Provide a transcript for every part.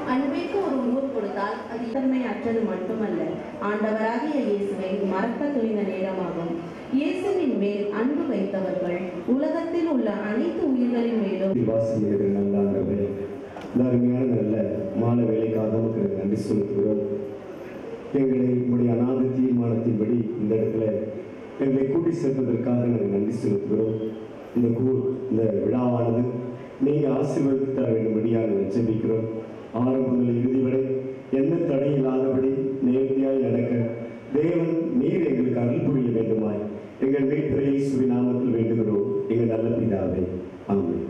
அன்பிற்கு ஒரு ஊர் கொடுத்தால் அது தன்மை அற்றது மட்டுமல்ல ஆண்டவராகிய இயேசுவை மறக்க துணிந்த நேரமாகும் இயேசுவின் மேல் அன்பு வைத்தவர்கள் உலகத்தில் உள்ள அனைத்து உயிர்களின் மேலும் வாசம் இருக்கிற நல்ல ஆண்டவரே இந்த அருமையான நல்ல மாலை வேலைக்காக நமக்கு நன்றி செலுத்துகிறோம் எங்களை உங்களுடைய அநாத தீர்மானத்தின்படி இந்த இடத்துல எங்களை கூட்டி சேர்த்ததற்காக நாங்கள் நன்றி செலுத்துகிறோம் இந்த கூ இந்த விழாவானது நீங்கள் ஆசீர்வதித்து தர வேண்டும்படியாக நாங்கள் ஜெபிக்கிறோம் ஆரம்பம் முதல் இறுதி வரை எந்த தடை இல்லாதபடி நேர்த்தியாய் நடக்க தேவன் நீர் எங்களுக்கு அருள் புரிய வேண்டுமாய் எங்கள் மீட்பரை இயேசுவி நாமத்தில் வேண்டுகிறோம் எங்கள் நல்ல பிதாவே ஆமென்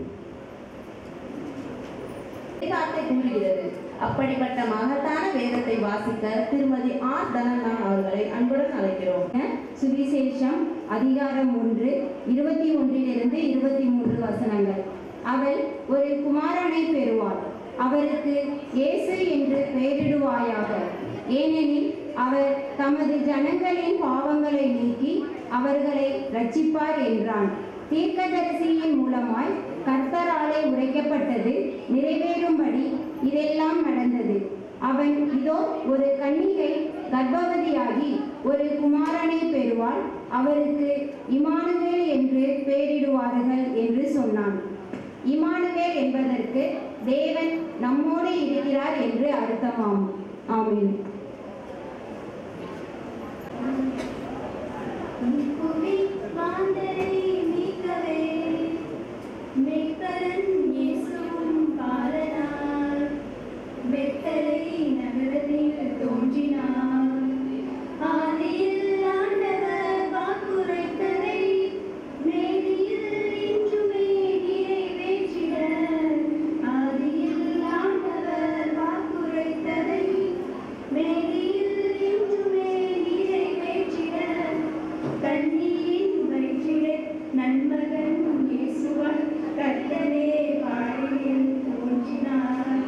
வார்த்தை கூறுகிறது அப்படிப்பட்ட மகத்தான வேதத்தை வாசிக்க திருமதி ஆர் தனந்தா அவர்களை அன்புடன் அழைக்கிறோம் சுவிசேஷம் அதிகாரம் ஒன்று இருபத்தி ஒன்றிலிருந்து இருபத்தி மூன்று வசனங்கள் அவள் ஒரு குமாரனை பெறுவாள் அவருக்கு இயேசு என்று பெயரிடுவாயாக ஏனெனில் அவர் தமது ஜனங்களின் பாவங்களை நீக்கி அவர்களை ரட்சிப்பார் என்றான் தீர்க்கதரிசியின் மூலமாய் கர்த்தராலே உரைக்கப்பட்டது நிறைவேறும்படி இதெல்லாம் நடந்தது அவன் இதோ ஒரு கன்னிகை கர்ப்பவதியாகி ஒரு குமாரனை பெறுவாள் அவருக்கு இமானுவேல் என்று பெயரிடுவார்கள் என்று சொன்னான் இமானுவேல் என்பதற்கு தேவன் நம்மோடு இருக்கிறார் என்று அர்த்தமாம் ஆமென் புவி மாந்தரை நீக்கவே மெய்ப்பரன் இயேசுவும் பாலனார் வெத்தலை நகரத்தில் தோன்றினார் ஆதியில் ஆண்டவர் வாக்குரைத்ததை மேதியில் இன்றுமே நிறைவேற்றிட ஆதியில் ஆண்டவர் வாக்குரைத்ததை மேதியில் இன்றுமே நிறைவேற்றிட கண்ணியின் வயிற்றிலே நன்மகன் இயேசுவன் கர்த்தரே பாடியில் தோன்றினார்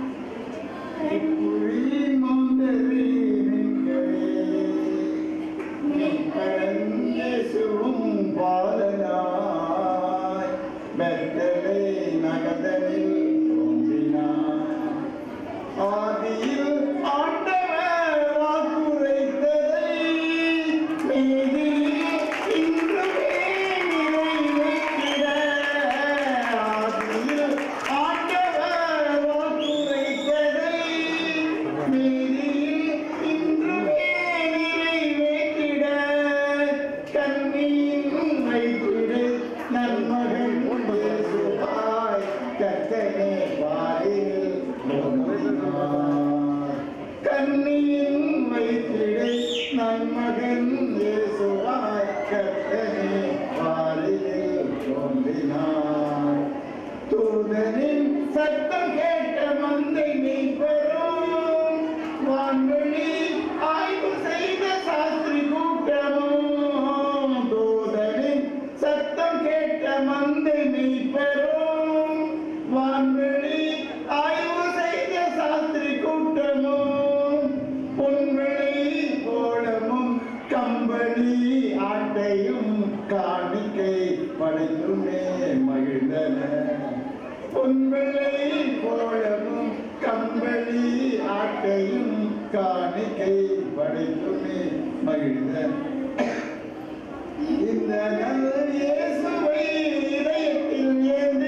கண்ணியின் வைத்திடை நன்மகன் இயேசுவாய் கர்த்தனே வாரியில் தோன்றினார் தூதனின் சத்தம் கேட்ட மந்தை நீ பெறும் வான்வெளி ஆய்வு செய்த சாஸ்திரி கூட்டமும் தூதனின் சத்தம் கேட்ட மந்தை நீ பெறும் வான்வெளி ஆய்வு செய்த சாஸ்திரி கூட்டமும் பொன்வெளி கோலமும் கம்பளி ஆட்டையும் காணிக்கை படைத்துமே மகிழ்ந்தன பொன்வெளி கோலமும் கம்பளி ஆட்டையும் காணிக்கை படைத்துமே மகிழ்ந்தன இந்த நல்ல இயேசுவை இதயத்தில் ஏந்தி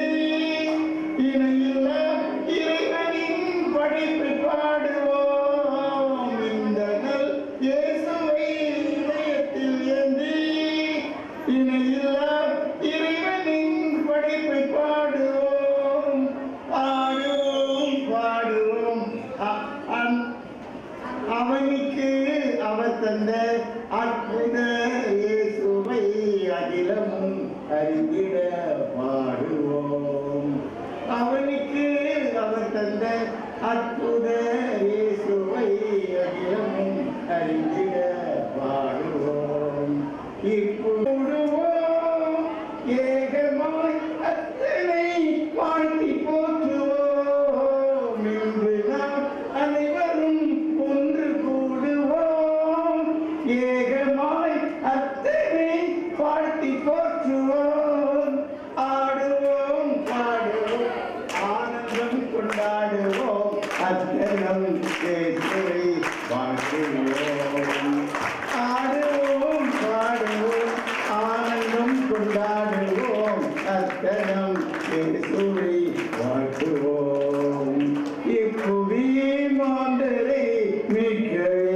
வாழ்த்துவோம் ஆடுவோம் பாடுவோம் ஆனந்தம் கொண்டாடுவோம் அத்தனம் இயேசுவை வாழ்த்துவோம் இப்புவி மாந்தரை மீட்கவே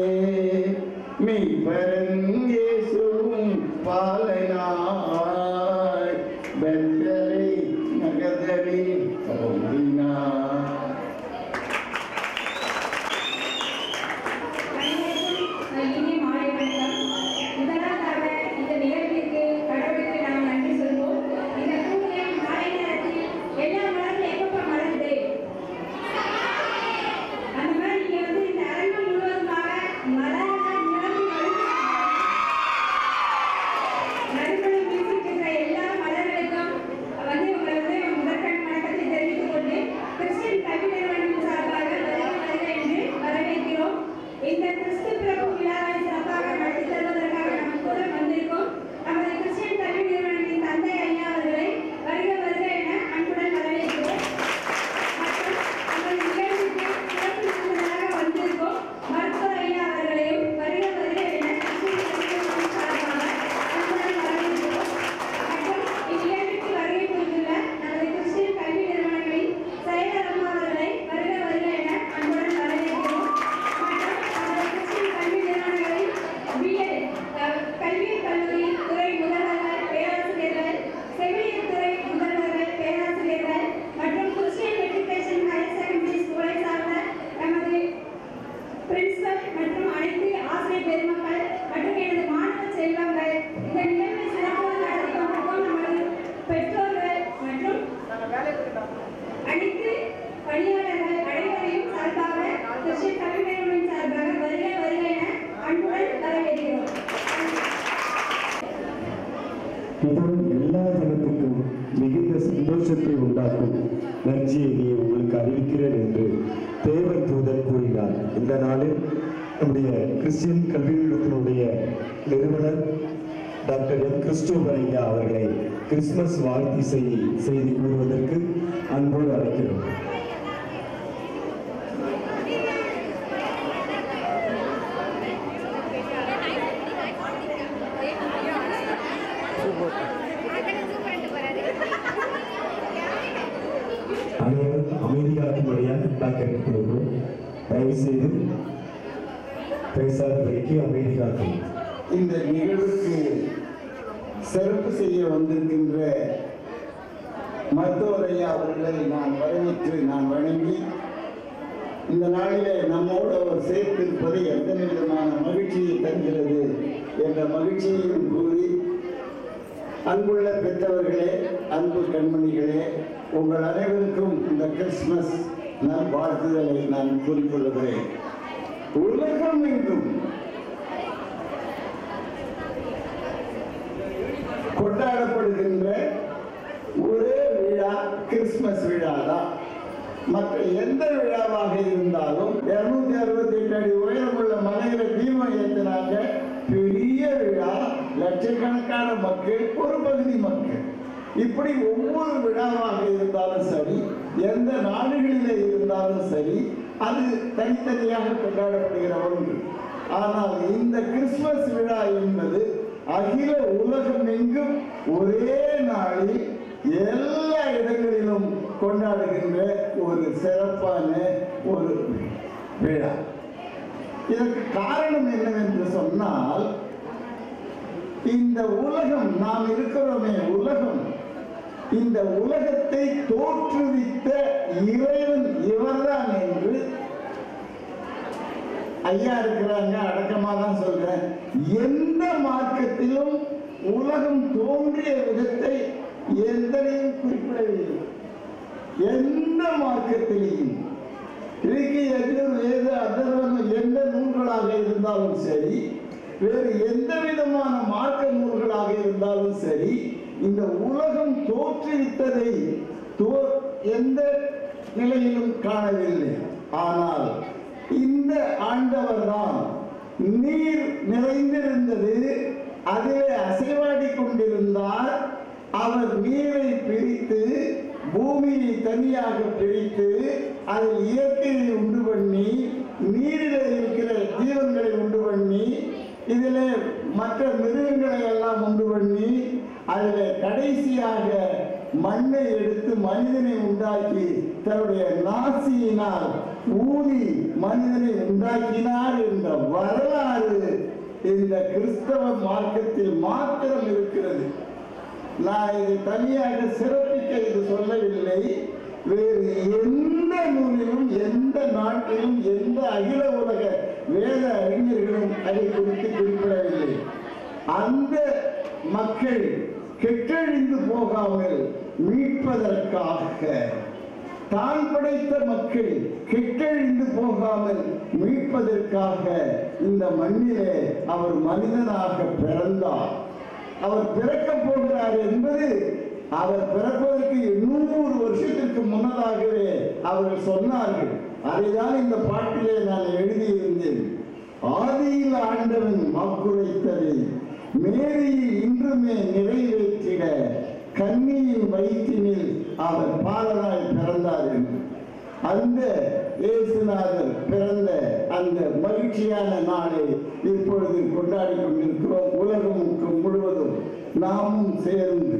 மெய்ப்பரன் இயேசுவும் பாலனாய் பெத்தரை நகதரி தோன்றினார் இனிய மாலை வணக்கம் முதலாவதாக இந்த நிகழ்விற்கு கடவுளுக்கு நாம் நன்றி சொல்வோம் இந்த கூடிய மாலை நேரத்தில் எல்லா மலரும் எப்பப்ப மலருது அந்த மாதிரி நீங்க வந்து இந்த அரங்கம் முழுவதுமாக மலரால் நிரம்பி வழிந்து நடுவில் வீசிக்கின்ற எல்லா மலர்களுக்கும் வந்து உங்களை வந்து முதற்கண் வணக்கத்தை தெரிவித்துக் கொண்டு கிறிஸ்டியன் கல்வி நிறுவனம் சார்பாக வருக வருக என்று வரவேற்கிறோம் இந்த கிறிஸ்து பிறப்பு விழாவை சிறப்பாக நடத்தி தருவதற்காக நம்ம கூட வந்திருக்கோம் நமது கிறிஸ்டியன் கல்வி நிறுவனத்தின் தந்தை ஐயா அவர்களை வருக வருக என அன்புடன் வரவேற்கிறோம் மற்றும் நமது நிகழ்ச்சிக்கு சிறப்பு விருந்தினராக வந்திருக்கோம் மருத்துவர் ஐயா அவர்களையும் வருக வருக என கிறிஸ்டியன் கல்வி நிறுவனம் சார்பாக அன்புடன் வரவேற்கிறோம் மற்றும் இந்நிகழ்ச்சிக்கு வருகை புரிந்துள்ள நமது கிறிஸ்டியன் கல்வி நிறுவனங்களின் செயலர் அம்மா அவர்களை வருக வருக என அன்புடன் வரவேற்கிறோம் மற்றும் நமது கிறிஸ்டியன் கல்வி நிறுவனங்களின் பிஎட் கல்வி கல்லூரி துறை முதல்வர்கள் பேராசிரியர்கள் செவிலியர் துறை முதல்வர்கள் பேராசிரியர்கள் மற்றும் கிறிஸ்டியன் எஜுகேஷன் ஹையர் செகண்டரி ஸ்கூலை சார்ந்த நமது பிரின்சிபல் மற்றும் அனைத்து ஆசிரியர் பெருமக்கள் மற்றும் எனது மாணவ செல்வங்கள் இந்த நிகழ்வை சிறப்பாக நடத்தி கொண்டிருக்கும் நமது பெற்றோர்கள் மற்றும் அனைத்து பணியாளர்கள் அனைவரையும் சார்பாக கிறிஸ்டியன் கல்வி நிறுவனம் சார்பாக வருக வருக என அன்புடன் வரவேற்கிறோம் இது எல்லா ஜனத்துக்கும் மிகுந்த சந்தோஷத்தை உண்டாக்கும் நற்செய்தியை உங்களுக்கு அறிவிக்கிறேன் என்று தேவன் தூதர் கூறினார் இந்த நாளில் நம்முடைய கிறிஸ்டியன் கல்வி நிறுவனத்தினுடைய நிறுவனர் டாக்டர் எம் கிறிஸ்டோபர் ஐயா அவர்களை கிறிஸ்துமஸ் வாழ்த்து செய்தி செய்தி கூறுவதற்கு அன்போடு அழைக்கிறோம் அனைவரும் அமைதியாகும்படியாக டாக்டர் கொடுக்கிறோம் தயவு செய்து பேசாதபடிக்கு அமைதி காக்கும் இந்த நிகழ்வுக்கு சிறப்பு செய்ய வந்திருக்கின்ற மருத்துவர் ஐயா அவர்களை நான் வரவேற்று நான் வணங்கி இந்த நாளிலே நம்மோடு அவர் சேர்த்திருப்பது எத்தனை விதமான மகிழ்ச்சியை தருகிறது என்ற மகிழ்ச்சியையும் கூறி அன்புள்ள பெற்றவர்களே அன்பு கண்மணிகளே உங்கள் அனைவருக்கும் இந்த கிறிஸ்துமஸ் நல் வாழ்த்துதலை நான் கூறிக்கொள்கிறேன் உலகம் எங்கும் கொண்டாடப்படுகின்ற ஒரே விழா கிறிஸ்துமஸ் விழா தான் மற்ற எந்த விழாவாக இருந்தாலும் இருநூத்தி அறுபத்தி எட்டு அடி உயரமுள்ள மலையில தீபம் ஏற்றினாங்க பெரிய விழா லட்சக்கணக்கான மக்கள் ஒரு பகுதி மக்கள் இப்படி ஒவ்வொரு விழாவாக இருந்தாலும் சரி எந்த நாடுகளிலே இருந்தாலும் சரி அது தனித்தனியாக கொண்டாடப்படுகிற ஒன்று ஆனால் இந்த கிறிஸ்துமஸ் விழா என்பது அகில உலகம் எங்கும் ஒரே நாளில் எல்லா இடங்களிலும் கொண்டாடுகின்ற ஒரு சிறப்பான ஒரு விழா இதற்கு காரணம் என்னவென்று சொன்னால் இந்த உலகம் நாம் இருக்கிறோமே உலகம் இந்த உலகத்தை தோற்றுவித்த இறைவன் இவர்தான் என்று ஐயா இருக்கிறாங்க அடக்கமா தான் சொல்றேன் எந்த மார்க்கத்திலும் உலகம் தோன்றிய விதத்தை எந்தனையும் குறிப்பிடவில்லை எந்த மார்க்கத்திலையும் இருக்கு எதிர் வேத அதர்வனம் எந்த நூல்களாக இருந்தாலும் சரி வேறு எந்த விதமான மார்க்க நூல்களாக இருந்தாலும் சரி இந்த உலகம் தோற்றுவித்ததை தோ- எந்த நிலையிலும் காணவில்லை ஆனால் இந்த ஆண்டவர் தான் நீர் நிறைந்திருந்தது அதிலே அசைவாடி கொண்டிருந்தார் அவர் நீரை பிரித்து பூமியை தனியாக பிரித்து அதில் இயற்கையை உண்டு பண்ணி நீரில் இருக்கிற ஜீவன்களை உண்டு பண்ணி இதில் மற்ற மிருகங்களை எல்லாம் உண்டு பண்ணி அதில் கடைசியாக மண்ணை எடுத்து மனிதனை உண்டாக்கி தன்னுடைய நாசியினால் ஊதி மனிதனை உண்டாக்கினார் என்ற வரலாறு இந்த கிறிஸ்தவ மார்க்கத்தில் மாத்திரம் இருக்கிறது நான் இது தனியாக சிறப்பிக்க இது சொல்லவில்லை வேறு எந்த நூலிலும் எந்த நாட்டிலும் எந்த அகில உலக வேத அறிஞர்களும் அதை குறித்து குறிப்பிடவில்லை அந்த மக்கள் கெட்டழிந்து போகாமல் மீட்பதற்காக தான் படைத்த மக்கள் கெட்டழிந்து போகாமல் மீட்பதற்காக இந்த மண்ணிலே அவர் மனிதனாக பிறந்தார் அவர் பிறக்கப் போகிறார் என்பது அவர் பிறப்பதற்கு எண்ணூறு வருஷத்திற்கு முன்னதாகவே அவர்கள் சொன்னார்கள் அதைதான் இந்த பாட்டிலே நான் எழுதியிருந்தேன் ஆதியில் ஆண்டவன் வாக்குரைத்ததை மேரியில் இன்றுமே நிறைவேற்றிட கன்னியின் வயிற்றினில் அவர் பாலனாய் பிறந்தார் என்று அந்த இயேசுநாதர் பிறந்த அந்த மகிழ்ச்சியான நாளை இப்பொழுது கொண்டாடி கொண்டிருக்கிறோம் உலகம் முழுவதும் நாமும் சேர்ந்து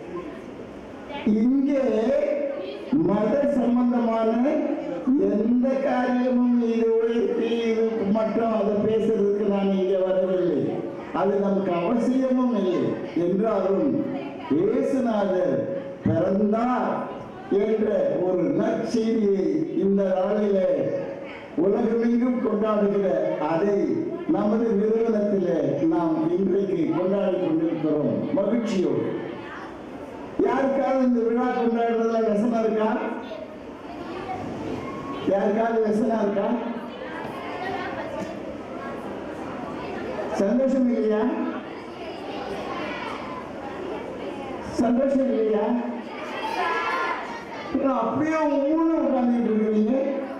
இங்கே மத சம்பந்தமான எந்த காரியமும் இது உழைப்பு இது மட்டும் அதை பேசுறதுக்கு நான் இங்கே வரவில்லை அது நமக்கு அவசியமும் இல்லை என்றாலும் இயேசுநாதர் பிறந்தார் என்ற ஒரு நற்செய்தியை இந்த நாளிலே உலகமெங்கும் கொண்டாடுகிற அதை நமது நிறுவனத்திலே நாம் இன்றைக்கு கொண்டாடி கொண்டிருக்கிறோம் மகிழ்ச்சியோடு யாருக்காவது இந்த விழா கொண்டாடுறதுல விசனம் இருக்கா யாருக்காவது விசனம் இருக்கா சந்தோஷம் இல்லையா சந்தோஷம் இல்லையா அப்புறம் அப்படியே ஊழ உட்கார்ந்துட்டு இருக்கிறீங்க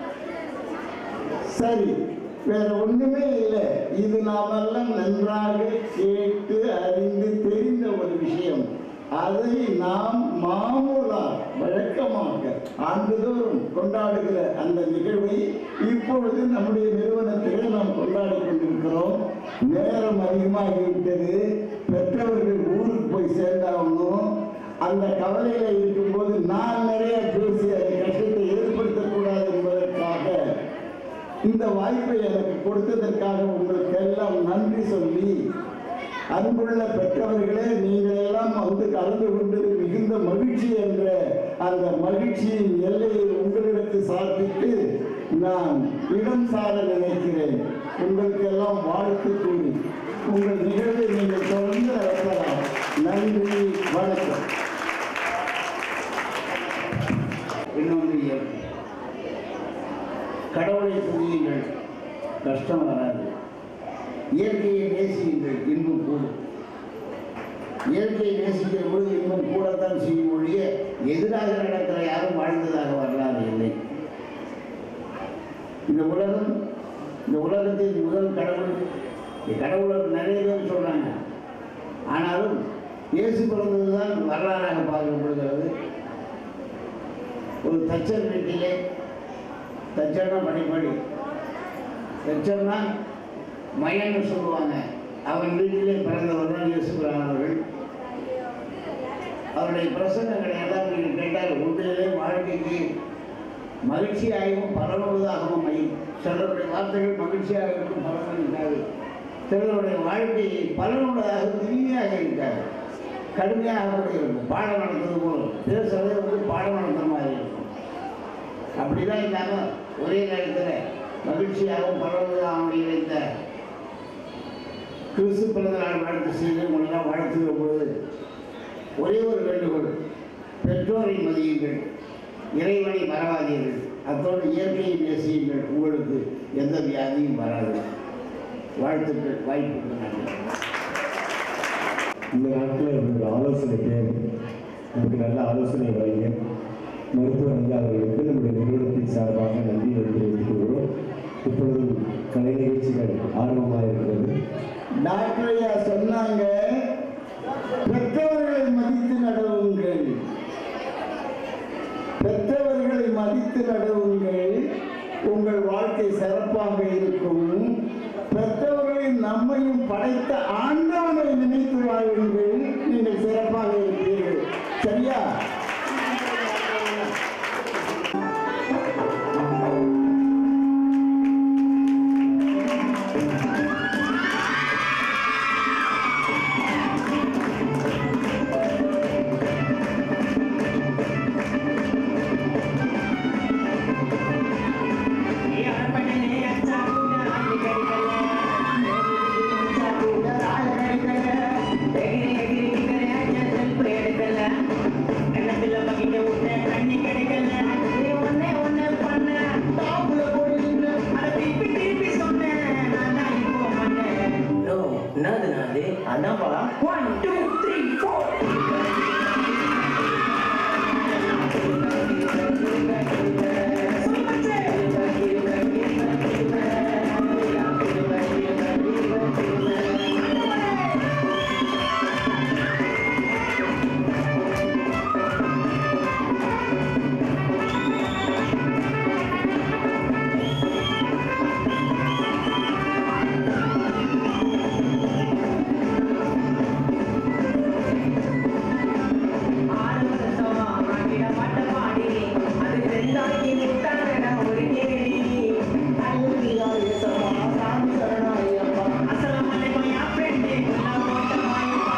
சரி வேற ஒண்ணுமே இல்லை இது நாமெல்லாம் நன்றாக கேட்டு அறிந்து தெரிந்த ஒரு விஷயம் அதை நாம் மாமூலா வழக்கமாக ஆண்டுதோறும் கொண்டாடுகிற அந்த நிகழ்வை இப்பொழுது நம்முடைய நிறுவனத்திலே நாம் கொண்டாடி கொண்டிருக்கிறோம் நேரம் அதிகமாகிவிட்டது பெற்றவர்கள் ஊருக்கு போய் சேர்ந்தாகணும் அந்த கவலையில இருக்கும்போது நான் நிறைய பேசி அந்த கஷ்டத்தை ஏற்படுத்தக்கூடாது என்பதற்காக இந்த வாய்ப்பை எனக்கு கொடுத்ததற்காக உங்களுக்கு எல்லாம் நன்றி சொல்லி அன்புள்ள பெற்றவர்களே நீங்கள் எல்லாம் வந்து கலந்து கொண்டு மிகுந்த மகிழ்ச்சி என்ற அந்த மகிழ்ச்சியின் எல்லையை உங்களிடத்து சார்பித்து நான் இடம் சார நினைக்கிறேன் உங்களுக்கு எல்லாம் வாழ்த்து கூறி உங்கள் நிகழ்வை நீங்கள் தொடர்ந்து நடத்தலாம் நன்றி வணக்கம் இன்னொன்று இயற்கை கடவுளை துதியுங்கள் கஷ்டம் வராது இயற்கையை நேசியுங்கள் இன்பம் கூடும் இயற்கையை நேசிக்கிற பொழுது இன்பம் கூடத்தான் செய்யும் ஒழிய எதிராக நடக்கிற யாரும் வாழ்ந்ததாக வரலாறு இல்லை இந்த உலகம் இந்த உலகத்தின் முதல் கடவுள் இந்த கடவுளர் நிறைய பேர் சொல்றாங்க ஆனாலும் இயேசு பிறந்ததுதான் வரலாறாக பார்க்கப்படுகிறது ஒரு தச்சர் வீட்டிலே தச்சர்னா படிப்படி தச்சர்னா மயன்னு சொல்லுவாங்க அவன் வீட்டிலே பிறந்தவர் தான் இயேசுபிரான் அவர்கள் அவருடைய பிரசங்கங்களை எல்லாம் நீங்கள் கேட்டால் உண்மையிலே வாழ்க்கைக்கு மகிழ்ச்சியாகவும் பரவுவதாகவும் அமையும் சிலருடைய வார்த்தைகள் மகிழ்ச்சியாக இருக்கும் பலனும் இருக்காது சிலருடைய வாழ்க்கை பலனுள்ளதாக இனிமையாக இருக்காது கடுமையாக கூட இருக்கும் பாடம் நடந்தது போல பேசுறதே வந்து பாடம் நடந்த மாதிரி இருக்கும் அப்படிதான் இல்லாமல் ஒரே நேரத்தில் மகிழ்ச்சியாகவும் பரவுவதாகவும் இந்த கிறிஸ்து பிறந்த நாள் வாழ்த்து செய்து உங்களெல்லாம் வாழ்த்துகிற பொழுது ஒரே ஒரு வேண்டுகோள் பெற்றோரை மதியுங்கள் இறைவனை மறவாதீர்கள் அத்தோடு இயற்கையை நேசியுங்கள் உங்களுக்கு எந்த வியாதியும் வராது வாழ்த்துக்கள் வாய்ப்புக்கு நன்றி இந்த நாட்டில் உங்களுக்கு ஆலோசனை தேவை உங்களுக்கு நல்ல ஆலோசனை வழங்க மருத்துவர் ஐயா அவர்களுக்கு நம்முடைய நிறுவனத்தின் சார்பாக நன்றி தெரிவித்துக் கொள்கிறோம் இப்பொழுது கலை நிகழ்ச்சிகள் ஆர்வமாக இருக்கிறது டாக்டர் ஐயா சொன்னாங்க பெற்றவர்களை மதித்து நடவுங்கள் பெற்றவர்களை மதித்து நடவுங்கள் உங்கள் வாழ்க்கை சிறப்பாக இருக்கும் பெற்றவர்களின் நம்மையும் படைத்த ஆண்டவனை நினைத்து வாழுங்கள் நீங்கள் சிறப்பாக இருப்பீர்கள் சரியா அதான்ப்பா ஒன் டூ த்ரீ ஃபோர் ஆறு வருஷமா ஆடிட பாட்ட பாடி அது ரெண்டாக்கி முட்டாங்கட ஒரு கேடி அஸ்ஸலாமு அலைக்கும் யா ஃப்ரெண்டு குல்லா போட்ட வாய்ப்பா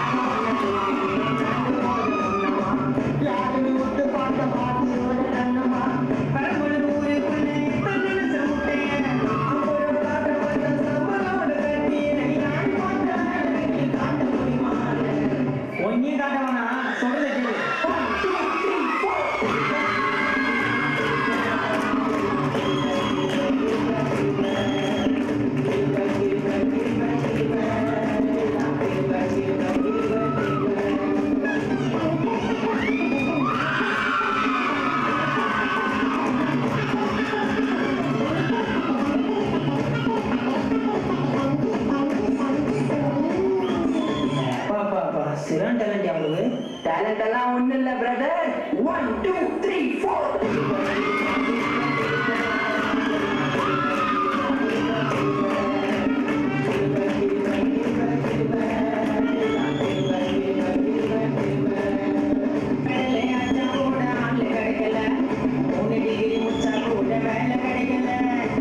பரம்பொரு ஊருக்குள்ளே எத்தனை நிமிஷம் முட்டையன் அப்பொரு காற்று வந்த சம்பளோட கட்டி நான் பார்த்த காட்ட முடியுமா ஒன்னே காட்டவனா சொல்றத கேளு One, two, three, four. பா பா பா சிறன் டேலண்ட் அவங்களுக்கு டேலண்ட் எல்லாம் ஒண்ணு இல்ல brother one two three four கிடைக்கல மூணு டிகிரி முடிச்சா கூட வேலை கிடைக்கல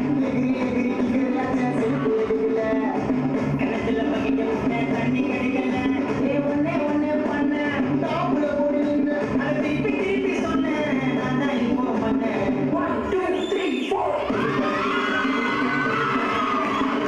கிணத்துல பகிட்ட விட்ட தண்ணி கிடைக்கல நீ ஒண்ணே ஒண்ணு பண்ண அதை திருப்பி திருப்பி சொன்னேன் நான் தான் இப்போ பண்ணேன் ஒன் டூ த்ரீ ஃபோர்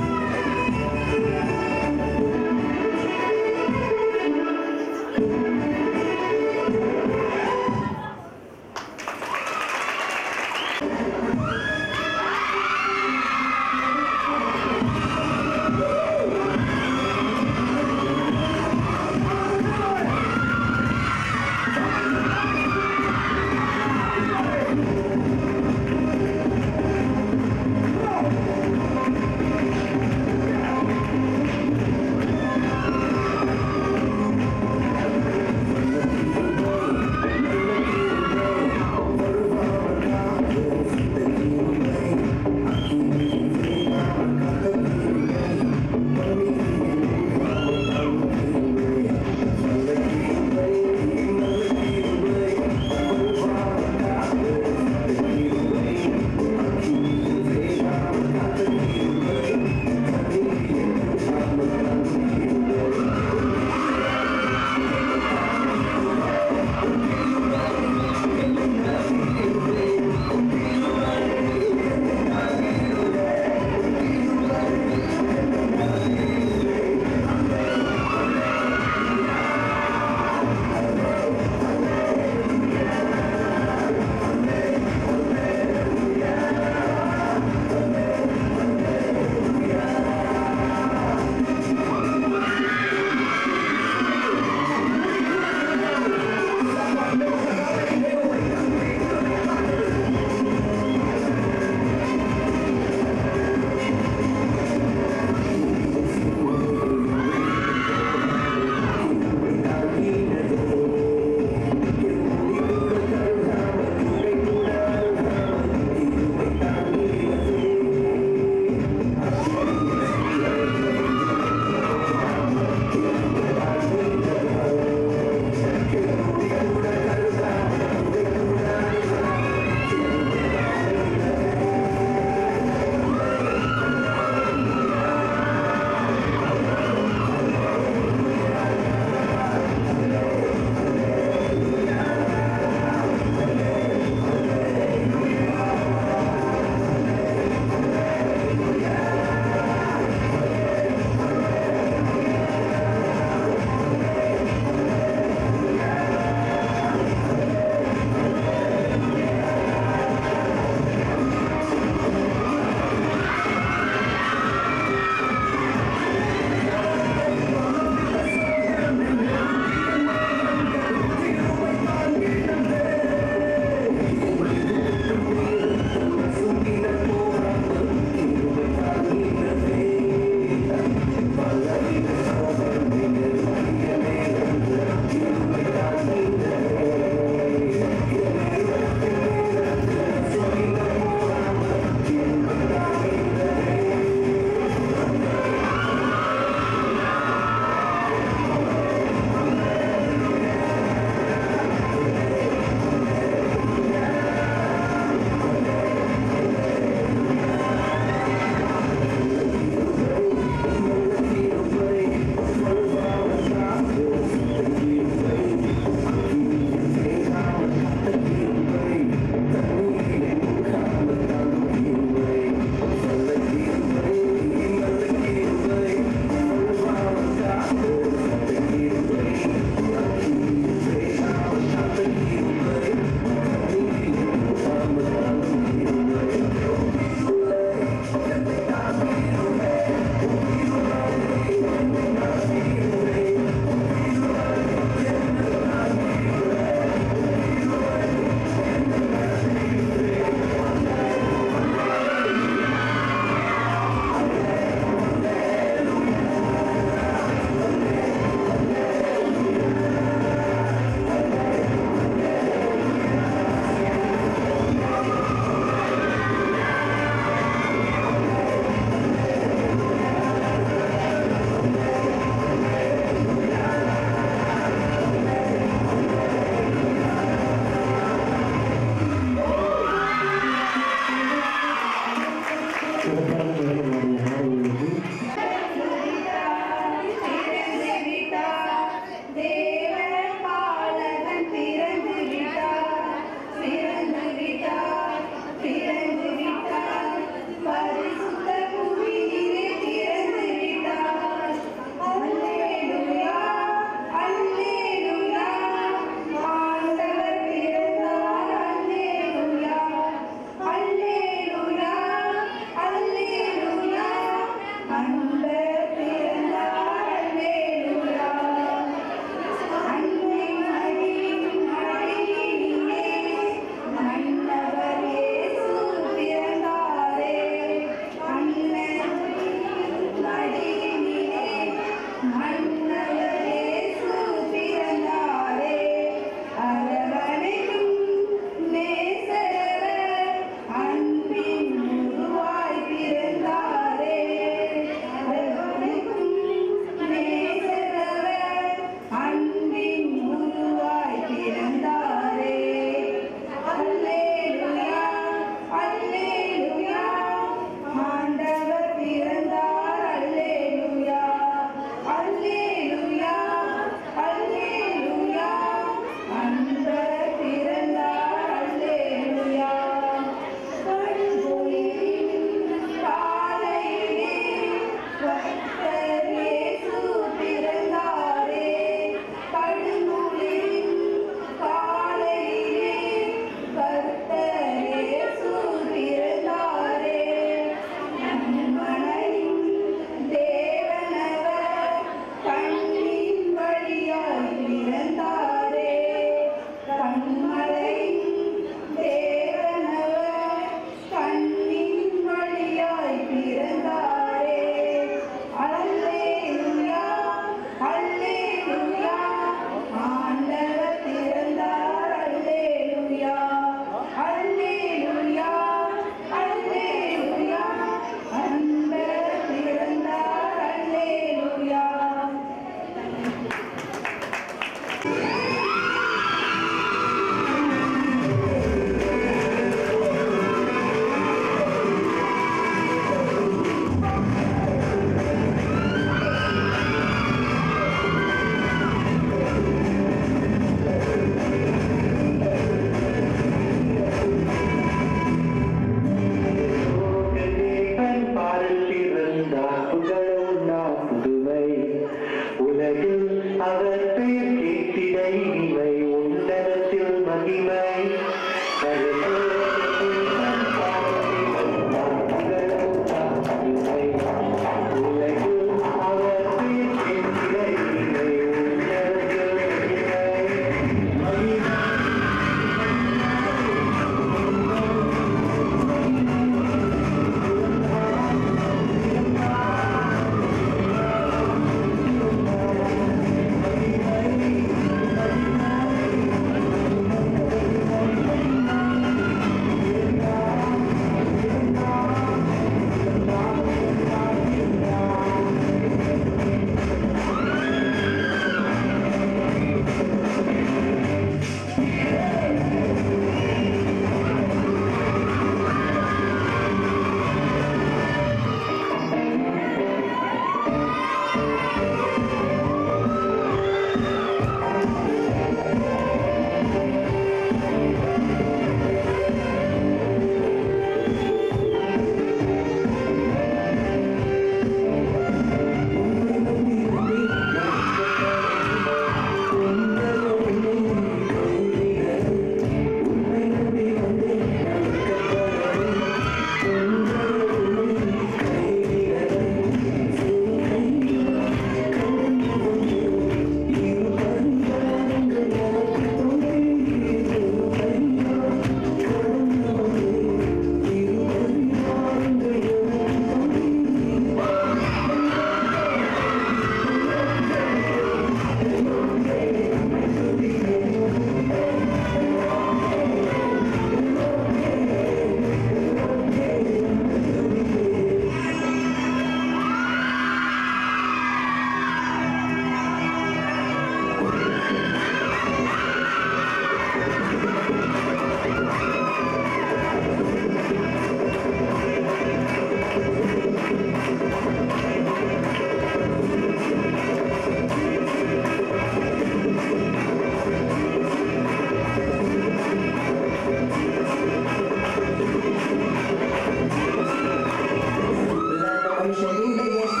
పరిశుద్ధుడ యేసు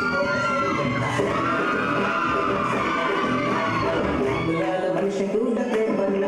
పరిశుద్ధుడ ప్రేమ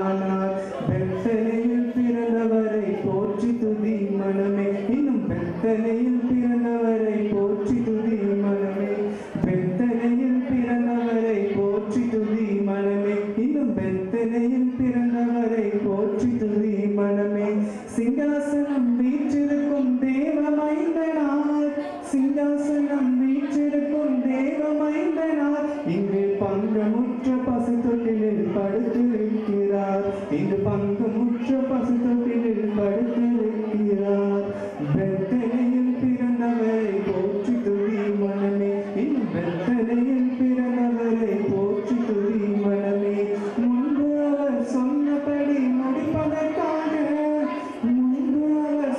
ஆனார் பெத்தனையில் பிறந்தவரை போற்றி துதி மனமே இன்னும் பெத்தனையில் பிறந்தவரை போற்றி துதி மனமே பெத்தனையில் பிறந்தவரை போற்றி துதி மனமே இன்னும் பெத்தனையில் பிறந்தவரை போற்றி துதி மனமே சிங்காசனம் வீற்றிருக்கும் தேவ மைந்தனார் சிங்காசனம் வீற்றிருக்கும் தேவ மைந்தனார் இங்கு பங்கமுற்ற பசு தொட்டிலில் படுத்திருக்கிறார் இங்கு பங்கமுற்ற பசு தொட்டிலில் படுத்திருக்கிறார் பெத்தனையில் பிறந்தவரை போற்றி துதி மனமே இன்னும் பெத்தனையில் பிறந்தவரை போற்றி துதி மனமே முன்பு அவர் சொன்னபடி முடிப்பதற்காக முன்பு அவர்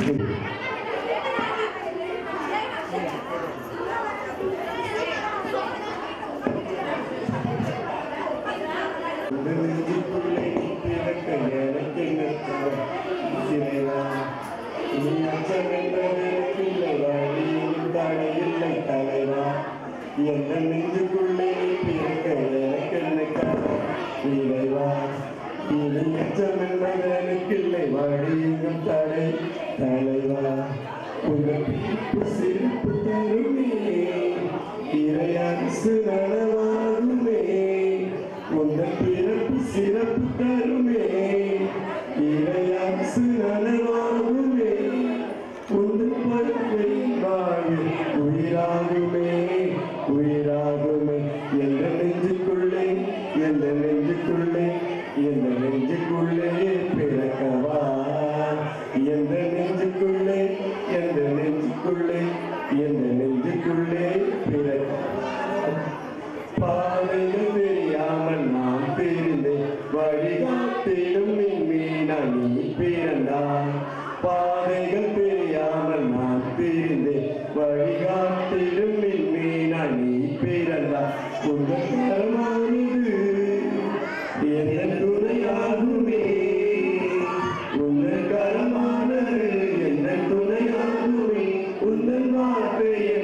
இந்த நெஞ்சுக்குள்ளே நீ பிறக்க எனக்கு என்ன தவறு? இறைவா, நீ அச்சம் என்பது எனக்கில்லை, வழியில் தடை இல்லை தலைவா. எந்த நெஞ்சுக்குள்ளே நீ பிறக்க எனக்கு என்ன தவறு? இறைவா, இனி அச்சம் என்பது எனக்கில்லை, வழியில் தடை தலைவா. உங்கள் பிறப்பு சிரிப்பு தருமே இறையரசு நனவாகுமே உங்கள் பிறப்பு சிறப்பு தருமே இறையரசு நனவாகுமே உங்கள் பழத்தை வாழு உயிராகுமே உயிராகுமே எந்த நெஞ்சுக்குள்ளே எந்த நெஞ்சுக்குள்ளே எந்த நெஞ்சுக்குள்ளே பிறக்கவா எந்த நெஞ்சுக்குள்ளே எந்த நெஞ்சுக்குள்ளே எந்த நெஞ்சுக்குள்ளே பிறக்கவா பாதைகள் தெரியாமல் நாம் பிரிந்தேன் வழிகாட்டிலும் மீனா நீ பிறந்தாய் பாதைகள் தெரியாமல் நாம் பிரிந்தேன் வழிகாட்டிலும் மீனா நீ பிறந்தாய் உங்கள் கரமானது என்ன துணையாகுமே உங்கள் கரமானது என்ன துணையாகுமே உங்கள் வார்த்தை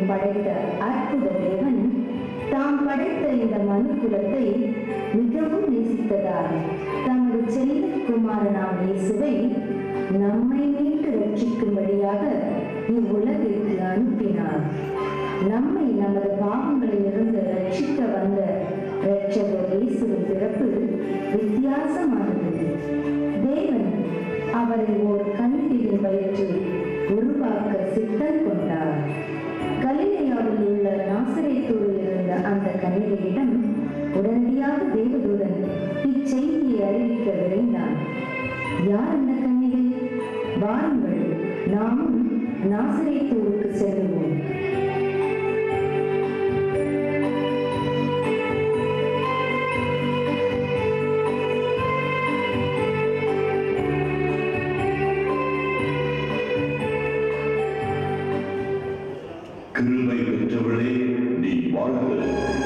படைத்த அற்புத தேவன் தாம் படைத்த இந்த மனு குலத்தை மிகவும் நேசித்ததால் தமது செல்ல குமாரனாம் இயேசுவை நம்மை மீட்டு ரட்சிக்கும்படியாக இவ்வுலகிற்கு அனுப்பினார் நம்மை நமது பாவங்களிலிருந்து ரட்சிக்க வந்த இரட்சகர் இயேசுவின் பிறப்பு வித்தியாசமானது தேவன் அவரை ஒரு கண்ணியின் வயிற்றில் உருவாக்க சித்தம் கொண்டார் கலிலேயாவில் உள்ள நாசரேத்தூரில் இருந்த அந்த கன்னிகையிடம் உடனடியாக தேவதூதன் இச்செய்தியை அறிவிக்க விரைந்தான் யார் அந்த கன்னிகை வாருங்கள் நாமும் நாசரேத்தூருக்கு செல்லுவோம் கிருபை பெற்றவளே நீ வாழ்க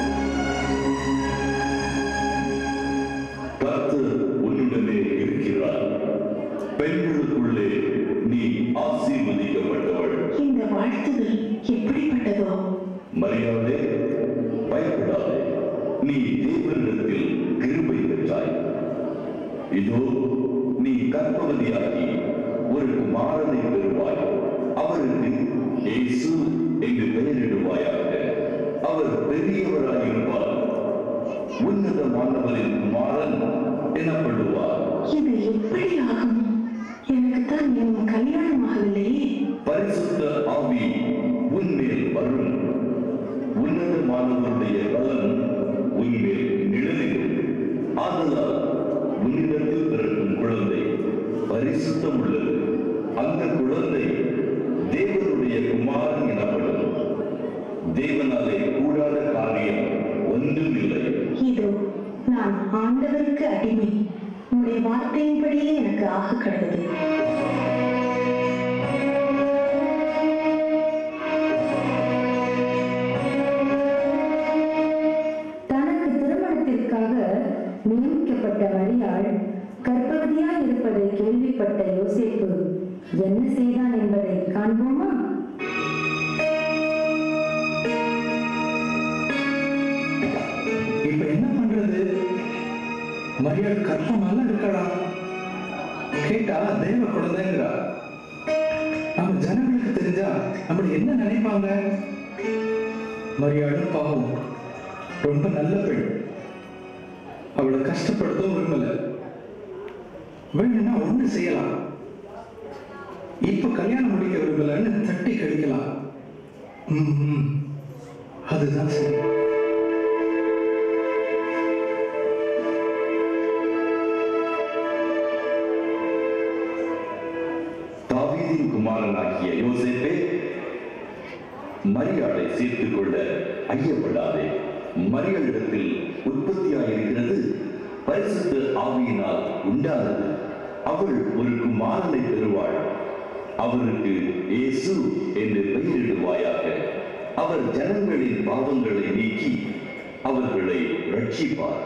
கர்த்தர் உன்னுடனே இருக்கிறார் பெண்களுக்குள்ளே நீ ஆசீர்வதிக்கப்பட்டவள் இந்த வாழ்த்துதல் எப்படிப்பட்டதோ மரியாதை பயப்படாதே நீ தேவனிடத்தில் கிருபை பெற்றாய் இதோ நீ கர்ப்பவதியாகி ஒரு குமாரனை பெறுவாய் அவருக்கு இயேசு என்று பெயரிடுவாயாக அவர் பெரியவராயிருப்பார் உன்னதமானவரின் குமாரன் எனப்படுவார் இது எப்படி ஆகும் எனக்கு தான் இன்னும் கல்யாணம் ஆகவில்லையே பரிசுத்த ஆவி உன்மேல் வரும் உன்னதமானவருடைய பலன் உன்மேல் நிழலிடும் ஆதலால் உன்னிடத்தில் பிறக்கும் குழந்தை பரிசுத்தம் உள்ளது அந்த குழந்தை தேவனுடைய குமாரன் எனப்படும் தேவனாலே கூடாத காரியம் ஒன்றுமில்லை இதோ நான் ஆண்டவருக்கு அடிமை உங்களுடைய வார்த்தையின்படியே எனக்கு ஆக கடவுது தனக்கு திருமணத்திற்காக நியமிக்கப்பட்ட மரியாள் கர்ப்பவதியாய் இருப்பதை கேள்விப்பட்ட யோசேப்பு என்ன செய்தான் என்பதை காண்போமா இப்ப என்ன பண்றது மரியாள் கர்ப்பமாக இருக்கலாம் கேட்டா தேவ குழந்தைங்கிறா நம்ம ஜனங்களுக்கு தெரிஞ்சா நம்மள என்ன நினைப்பாங்க மரியாளும் பாவம் ரொம்ப நல்ல பெண் அவளை கஷ்டப்படுத்தவும் விரும்பல வேணும்னா ஒண்ணு செய்யலாம் இப்ப கல்யாணம் முடிக்க விரும்பலன்னு தட்டி கழிக்கலாம் ம், ம். அதுதான் சரி தாவீதின் குமாரனாகிய யோசேப்பே மரியாளை சேர்த்துக் கொள்ள ஐயப்படாதே மரியாளிடத்தில் உற்பத்தியாயிருக்கிறது பரிசுத்த ஆவியினால் உண்டானது அவள் ஒரு குமாரனை பெறுவாள் அவருக்கு இயேசு என்று பெயரிடுவாயாக அவர் ஜனங்களின் பாவங்களை நீக்கி அவர்களை ரட்சிப்பார்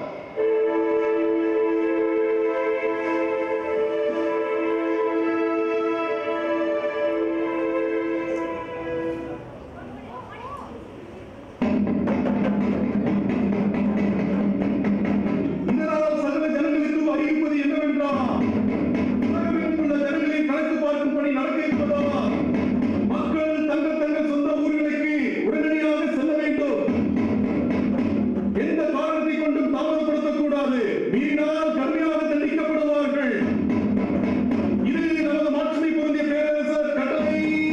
இதனால் சகல ஜனங்களுக்கும் அறிவிப்பது என்னவென்றால் உலகமெங்கும் உள்ள ஜனங்களை கணக்கு பார்க்கும் பணி நடக்க இருப்பதா மக்கள் தங்கள் தங்கள் சொந்த ஊர்களுக்கு உடனடியாக செல்ல வேண்டும் எந்த காரணத்தை கொண்டும் தாமதப்படுத்தக்கூடாது மீறினால் கடுமையாக தண்டிக்கப்படுவார்கள் இது நமது மாட்சிமை பொருந்திய பேரரசர் கட்டளை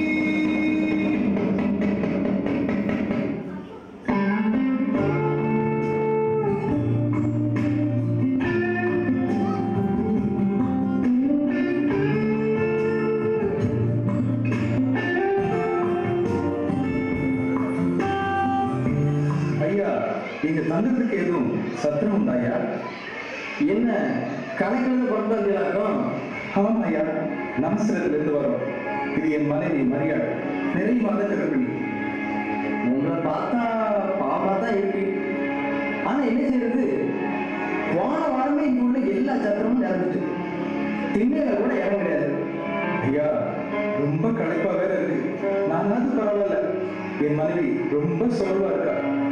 ஐயா இங்க தங்கத்துக்கு எதுவும் சத்திரம் உண்டா ஐயா என்ன கணக்கிலிருந்து கொண்டு வந்தீங்களாக்கும் ஆமாம் ஐயா நமஸ்திரத்துல இருந்து வரோம் இது என் மனைவி மரியாள் நிறைய மாத கர்ப்பிணி உங்களை பார்த்தா பாவமா தான் இருக்கு ஆனா என்ன செய்யறது போன வாரமே இங்க உள்ள எல்லா சத்திரமும் நடந்துச்சு திண்ணையில கூட இடம் கிடையாது ஐயா ரொம்ப களைப்பா வேற இருக்கு நானாவது பரவாயில்ல என் மனைவி ரொம்ப சோர்வா இருக்கா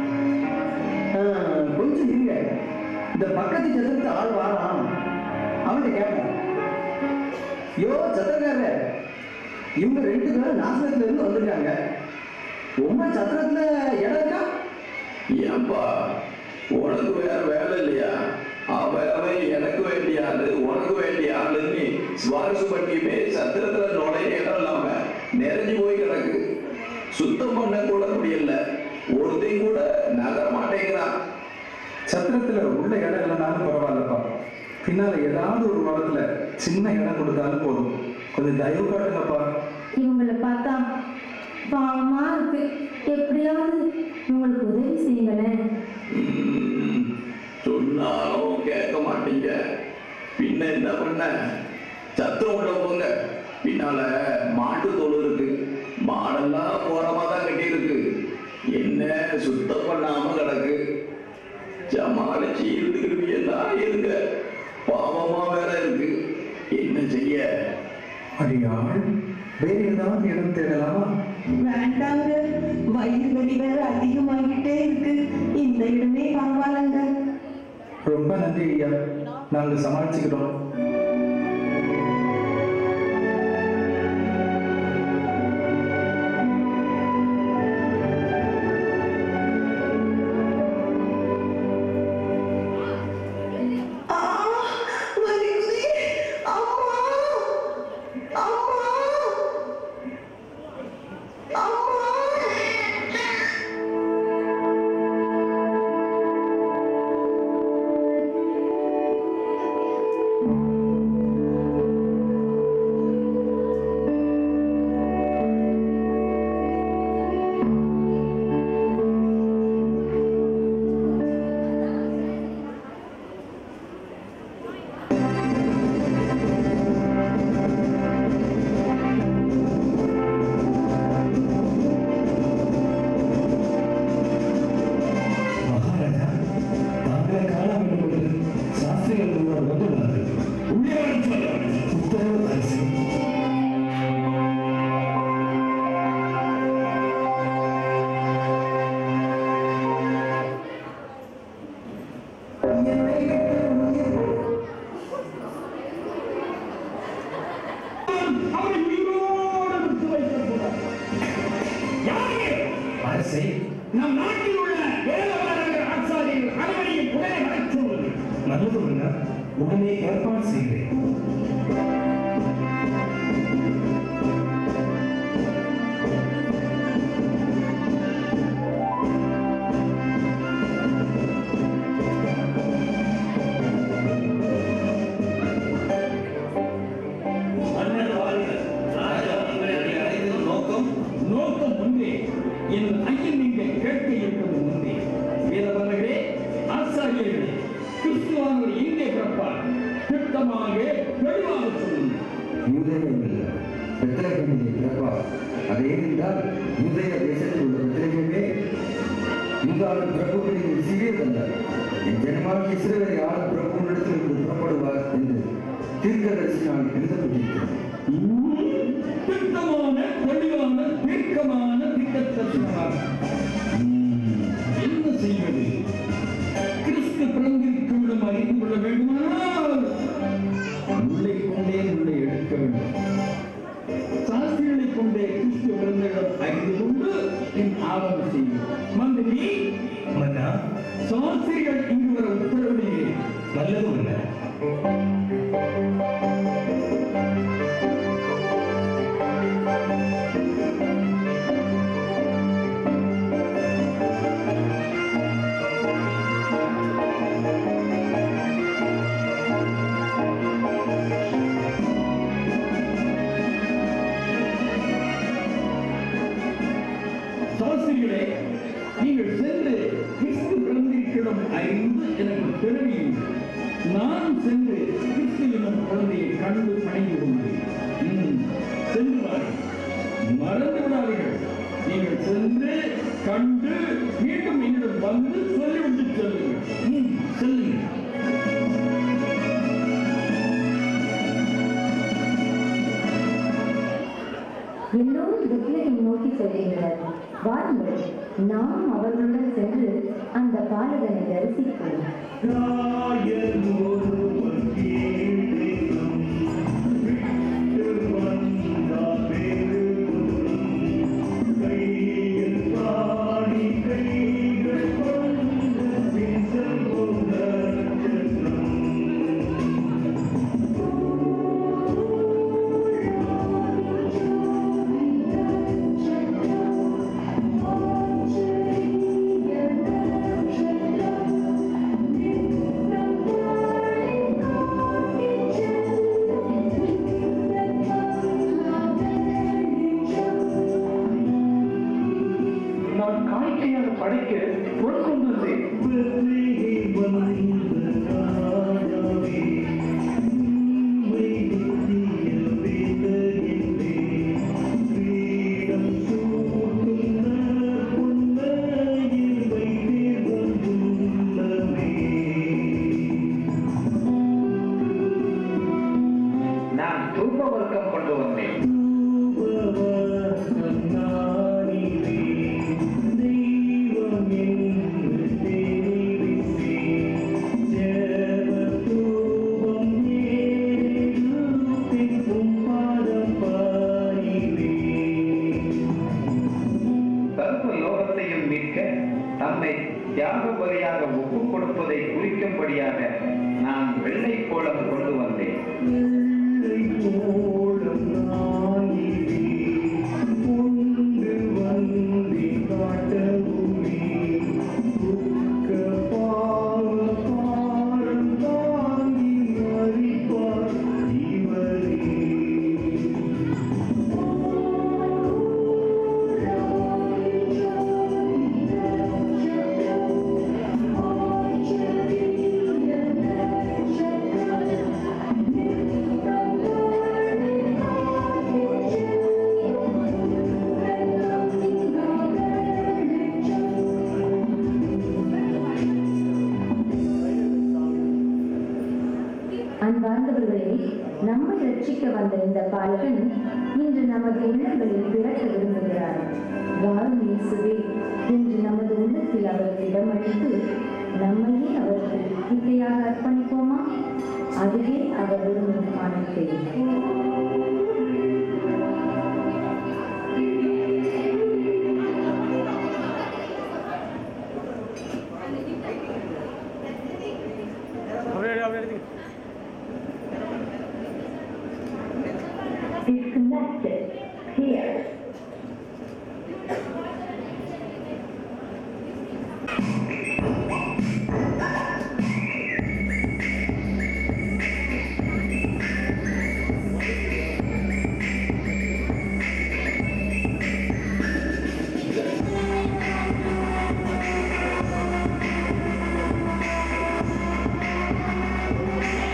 ஆஹ், கொஞ்சம் இருங்க இந்த பக்கத்து சத்திரத்து ஆள் வாரான் அவன்கிட்ட கேட்பேன் யோ சத்திரக்காரர இவங்க ரெண்டு பேரும் நாசகத்துல இருந்து வந்திருக்காங்க உங்க சத்திரத்துல இடம் இருக்கா ஏன்பா உனக்கு வேற வேலை இல்லையா அவன் அவன் எனக்கு வேண்டிய ஆளு உனக்கு வேண்டிய ஆளுன்னு சுவாரசு பண்ணியுமே சத்திரத்துல நுழைய இடம் இல்லாம நிறைஞ்சு போய் கிடக்கு சுத்தம் பண்ண கூட முடியல ஒருத்தையும் கூட நகர மாட்டேங்கிறான் சத்திரத்துல உள்ள இடம் இல்லைனாலும் பரவாயில்லப்பா பின்னால ஏதாவது ஒரு வாரத்துல சின்ன இடம் கொடுத்தாலும் போதும் கொஞ்சம் தயவு காட்டுங்கப்பா இவங்களை பார்த்தா பாவமா இருக்கு எப்படியாவது இவங்களுக்கு உதவி செய்யுங்களேன் ம், சொன்னாலும் கேட்க மாட்டீங்க பின்ன என்ன பண்ண சத்தம் உள்ள போங்க பின்னால மாட்டு தோல் இருக்கு மாடெல்லாம் போறமா தான் கட்டி இருக்கு என்ன சுத்தம் பண்ணாம கிடக்கு சமாளிச்சு இருந்துக்கிருவீங்களா இருங்க பாவமா வேற இருக்கு என்ன செய்ய அடியாள் வேற ஏதாவது இடம் தேடலாமா வேண்டாங்க வயிறு வலி வேற அதிகமாகிட்டே இருக்கு இந்த இடமே பரவாயில்லங்க ரொம்ப நன்றி ஐயா நாங்க சமாளிச்சுக்கிறோம் ஆ, வலிக்குதே. அம்மா அம்மா அம்மா மகாராஜா தாங்களை காண வேண்டும் என்று சாஸ்திரிகள் ஒருவர் வந்துள்ளார்கள் உள்ளே வரச் சொல்லுங்கள். உத்தரவு அரசு அவரை உயிரோடு விட்டு வைக்கக்கூடாது யாரே அரசே நம் நாட்டில் உள்ள வேதவரர்கள் ஆச்சாரியர்கள் அனைவரையும் உடனே வரச் சொல்லுங்கள் நல்லது மன்னர் உடனே ஏற்பாடு செய்கிறேன் மன்னர் வாழ்க ராஜா உங்களை அழைத்தது நோக்கம் நோக்கம் ஒன்றே என் ஐயன் நீங்கள் கேட்க இருப்பது ஒன்றே வேதவர்களே ஆச்சாரியர்களே கிறிஸ்துவானவர் எங்கே பிறப்பார் திட்டமாக தெளிவாக சொல்லுங்கள் யூதேயமில்ல பெத்லகேமிலே பிறப்பார் அது ஏனென்றால் யூதேய தேசத்தில் உள்ள பெத்லகேமே யூதாவின் பிரபுக்களில் சிறியதல்ல என் ஜனமாகிய சிறுவரை ஆள பிரபுவினிடத்தில் இருந்து புறப்படுவார் என்று தீர்க்கதரிசினால் எழுதப்பட்டிருக்கிறது திட்டமான தெளிவான தீர்க்கமான திட்டத்தரிசனமாக என்ன செய்வது கிறிஸ்து பிறந்திருக்கும் அறிந்து கொள்ள வேண்டுமானால் உள்ளே கொண்டே உள்ளே எடுக்க வேண்டும் சாஸ்திரிகளை கொண்டே கிறிஸ்து பிறந்த இடம் அறிந்து கொண்டு என் ஆவணம் செய்யும் மந்திரி மன்னா சாஸ்திரிகள் இங்கு வர உத்தரவிடுகிறேன் நல்லது மன்னர் சாஸ்திரிகளே நீங்கள் சென்று கிறிஸ்து பிறந்திருக்கிறோம் அறிந்து எனக்கு தெரிவியுங்கள் நான் சென்று கிறிஸ்து எனும் குழந்தையை கண்டு பணிந்து கொண்டேன் ம், சென்று வாருங்கள் மறந்து விடாதீர்கள் நீங்கள் சென்று கண்டு மீண்டும் என்னிடம் வந்து சொல்லிவிட்டு செல்லுங்கள் ம், செல்லுங்கள் எல்லோரும் பெத்லகேம் நோக்கி செல்கின்றனர் வாருங்கள் நாம் அவர்களுடன் சென்று அந்த பாலகனை தரிசிப்போம் நான் காணிக்கையாக படைக்க பொருள் கொண்டு வந்தேன் நான் தூப வர்க்கம் கொண்டு வந்தேன் சர்வ லோகத்தையும் மீட்க தம்மை தியாக பலியாக ஒப்புக் கொடுப்பதை குறிக்கும்படியாக நான் வெள்ளை கோலம் கொண்டு வந்தேன் அன்பார்ந்தவர்களே நம்மை ரட்சிக்க வந்த இந்த பாலகன் இன்று நமது உள்ளங்களில் பிறக்க விரும்புகிறார் வாரும் இயேசுவே என்று நமது உள்ளத்தில் அவருக்கு இடமளித்து நம்மையே அவருக்கு இசையாக அர்ப்பணிப்போமா அதுவே அவர் விரும்பும் காணிக்கை Disconnected. Here. Thank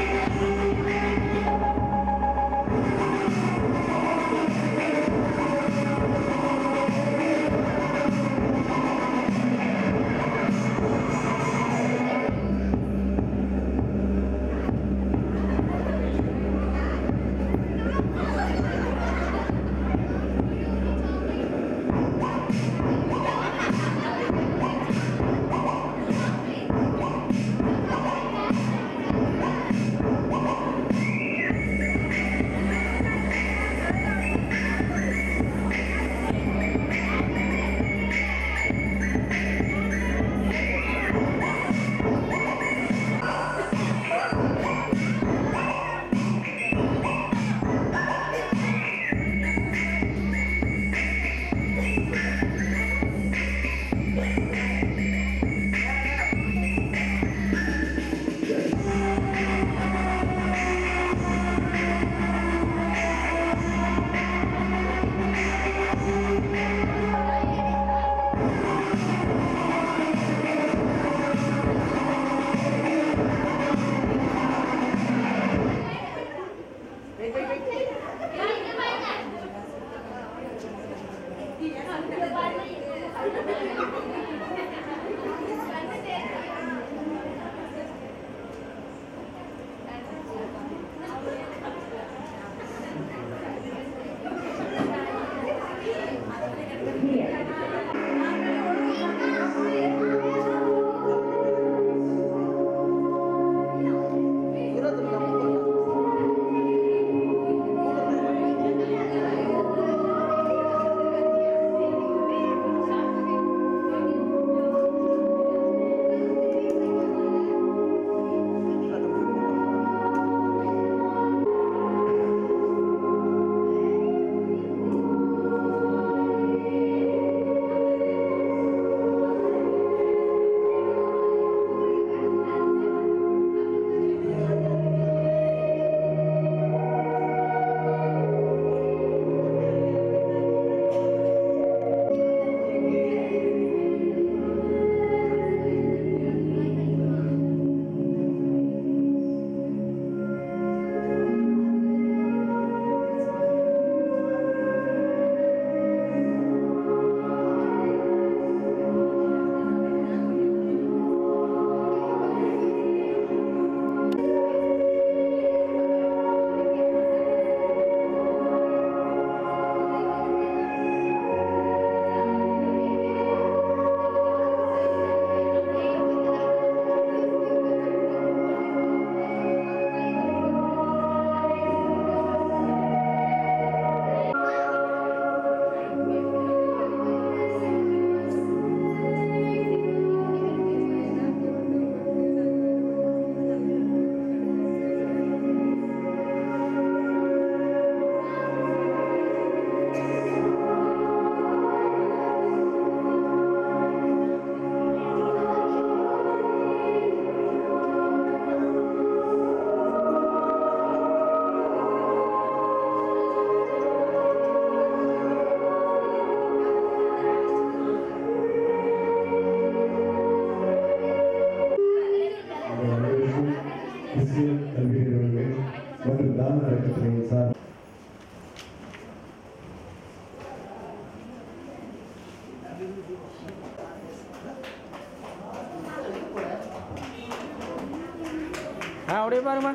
ஆ அப்படியே பாருமா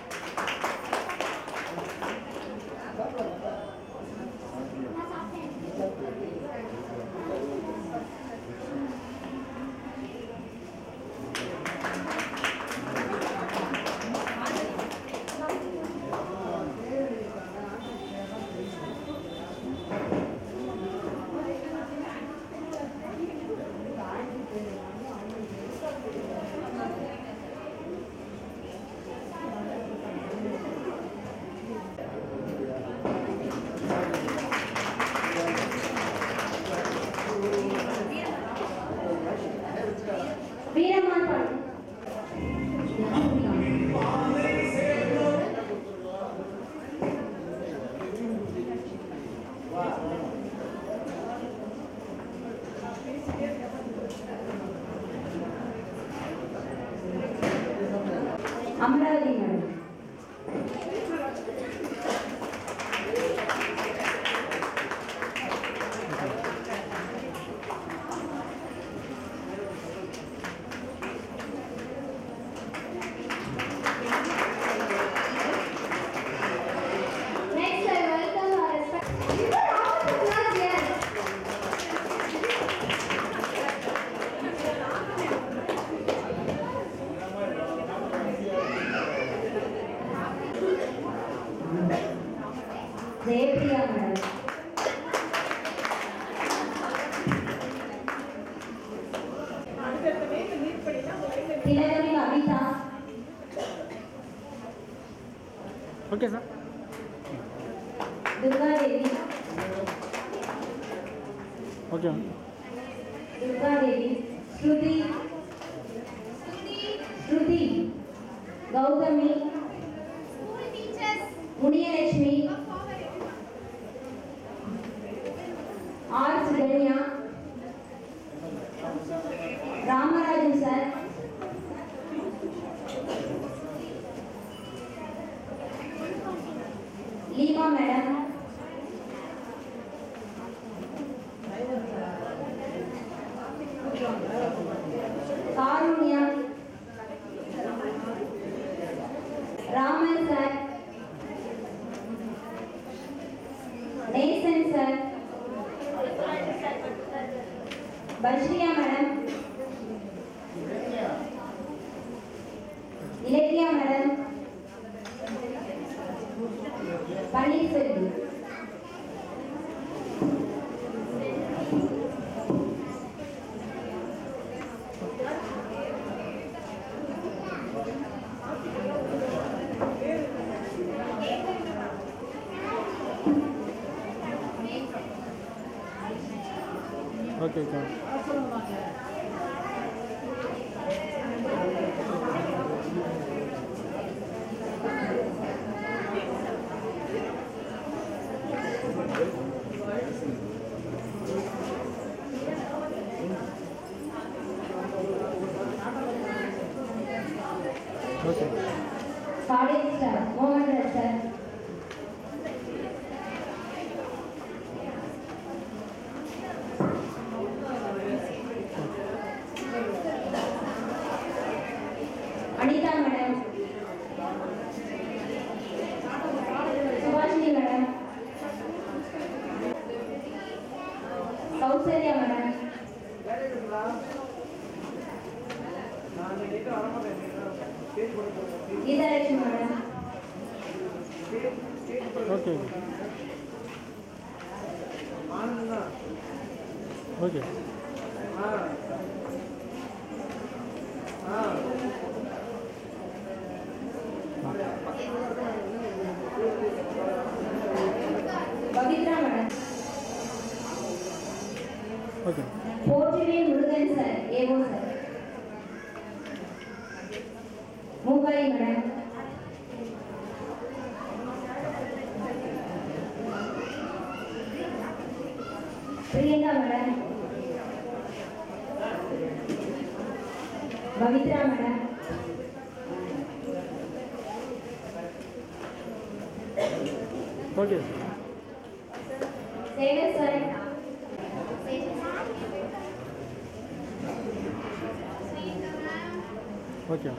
வீரமான் படம் Amaravati madam Next, I welcome our respect. You are all the class here. Jayapriya madam Thilakavi Kavitha okay sir Durgadevi okay Durgadevi Shruti Shruti Gowthami Muniyalakshmi R Sukanya Ramarajan sir Leema madam Karunya Raman sir Nesan sir Bashriya madam Ilakkiya madam Panneerselvi okay sir okay college star மோகன் Raj sir Anitha madam Subashini madam Kausalya madam Geethalakshmi madam okay okay Pavithra madam okay Potrivel Murugan sir ஏவோ sir மூகாய் madam Priyanka madam Pavithra madam okay Sekar sir okay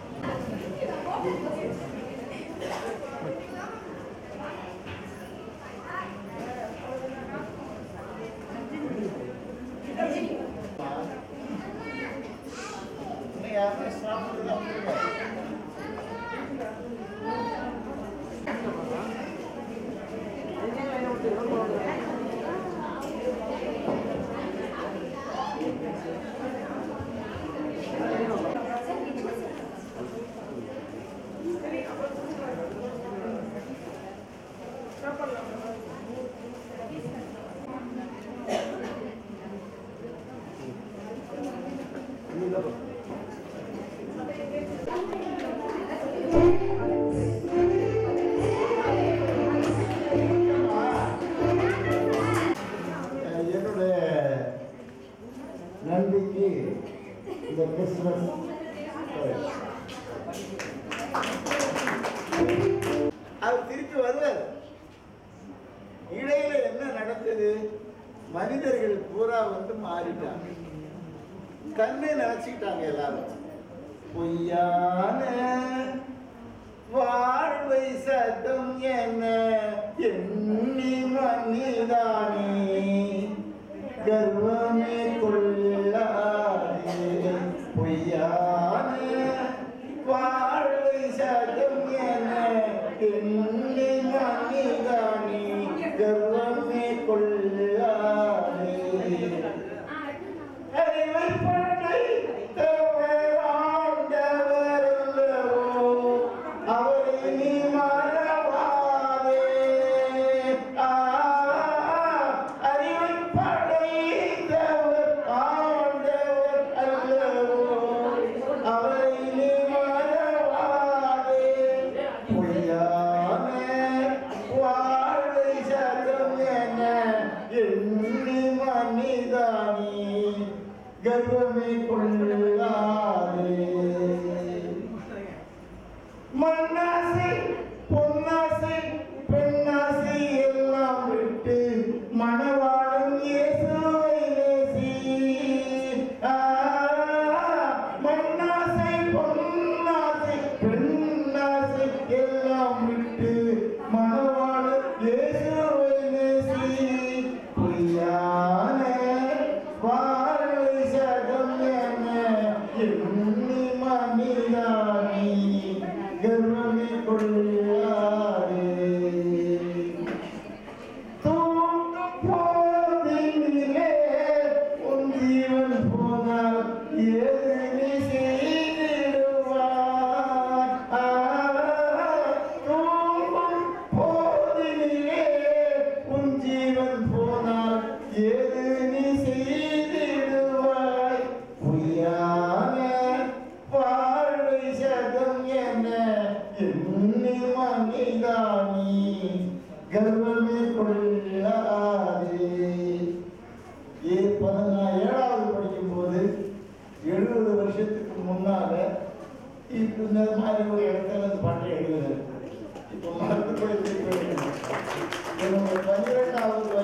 என்னுடைய நன்றிக்கு இந்த Christmas அவர் திருப்பி வருவார் இடையில என்ன நடந்தது மனிதர்கள் பூரா வந்து மாறிட்டாங்க கண்ணை நினைச்சுக்கிட்டாங்க எல்லாரும் பொய்யான வாழ்வை சத்தம் என்ன எண்ணி மன்னிதானே கர்வமே கொள்ளாதே பொய்யான வாழ்வை சத்தம் என்ன எண்ணி மன்னிதானே கர்வமே கொள்ளாதே அறிவை பற்றி ஆண்டவர் அல்லவோ அவரை நீ மறவாதே ஆ, அறிவை படைத்தவர் ஆண்டவர் அல்லவோ அவரை நீ மறவாதே பொய்யான வாழ்வை சதம் என எண்ணி மன்னிதானே கர்வமே கொள்ளாதே மண்ணாசை பொன்னாசை பெண்ணாசை எல்லாம் விட்டு மணவாளன் இயேசுவை நேசி ஆ, மண்ணாசை பொன்னாசை பெண்ணாசை எல்லாம் விட்டு மணவாளன் இயேசுவை நேசி பொய்யான வாழ்வை சதம் என எண்ணி மனிதானே கர்வமே கொள்ளாதே தூங்கும் போதினிலே உன் ஜீவன் போனால் ஏது நீ செய்திடுவாய் ஆ, தூங்கும் போதினிலே உன் ஜீவன் போனால் ஏது நீ செய்திடுவாய் பொய்யான வாழ்வை சதம் என எண்ணி மனிதானி கர்வமே கொள்ளாதே ஏ பதினா ஏழாவது படிக்கும்போது எழுபது வருஷத்துக்கு முன்னால இப்ப இந்த மாதிரி ஒரு இடத்துல இந்த பாட்டை எழுதுனேன் இப்போ மறுபடியும் திருப்பி எழுதுனேன். என்னுடைய பன்னிரெண்டாவது